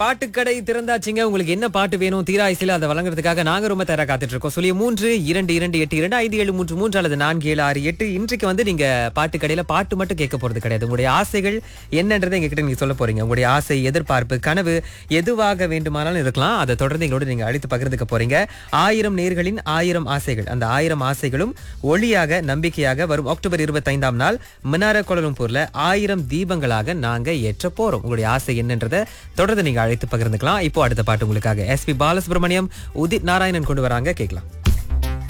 பாட்டுக்கடை திறந்தாச்சுங்க உங்களுக்கு என்ன பாட்டு வேணும் தீரா இசையில அதை வழங்குறதுக்காக நாங்க ரொம்ப தயாரா காத்துட்டு இருக்கோம் சொல்லி மூன்று இரண்டு இரண்டு எட்டு இரண்டு ஐந்து ஏழு மூன்று மூன்று அல்லது நான்கு ஏழு ஆறு எட்டு இன்றைக்கு வந்து நீங்க பாட்டுக்கடையில பாட்டு மட்டும் கேட்க போறது கிடையாது உங்களுடைய ஆசைகள் என்னன்றதை எங்ககிட்ட நீங்க சொல்ல போறீங்க உங்களுடைய ஆசை எதிர்பார்ப்பு கனவு எதுவாக வேண்டுமானாலும் இருக்கலாம் அதை தொடர்ந்து எங்களோட நீங்க அழைத்து பகிர்ந்துக்க போறீங்க ஆயிரம் நேர்களின் ஆயிரம் ஆசைகள் அந்த ஆயிரம் ஆசைகளும் ஒளியாக நம்பிக்கையாக வரும் அக்டோபர் இருபத்தைந்தாம் நாள் மினார கோலலம்பூர்ல ஆயிரம் தீபங்களாக நாங்க ஏற்ற போறோம் உங்களுடைய ஆசை என்னன்றதை தொடர்ந்து நீங்க அழைத்து பகிர்ந்துக்கலாம் இப்போ அடுத்த பாட்டு உங்களுக்காக எஸ்பி பாலசுப்ரமணியம் உதித் நாராயணன் கொண்டு வராங்க கேட்கலாம்